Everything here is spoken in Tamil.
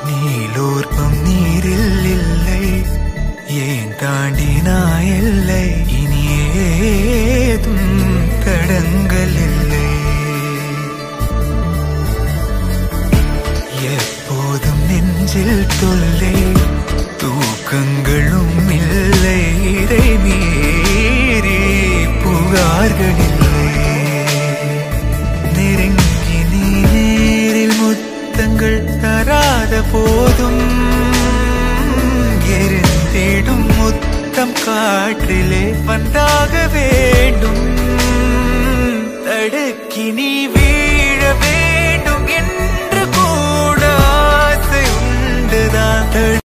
நீலோர்ப்பம் நீரில் இல்லை ஏன் தாண்டினாய் எல்லை இனி ஏதும் தடங்கள் இல்லை எப்போதும் நெஞ்சில் தொல்லை தூக்கங்களும் இல்லை இதை மீறி புகார்கள் இல்லை நெருங்கி நீ நேரில் முத்தங்கள் தராத போதும் எரிந்திடும் முத்தம் காற்றிலே வந்தாக வேண்டும் தடுக்கி நீ வீழ வேண்டும் என்று கூட ஆசை உண்டுதான்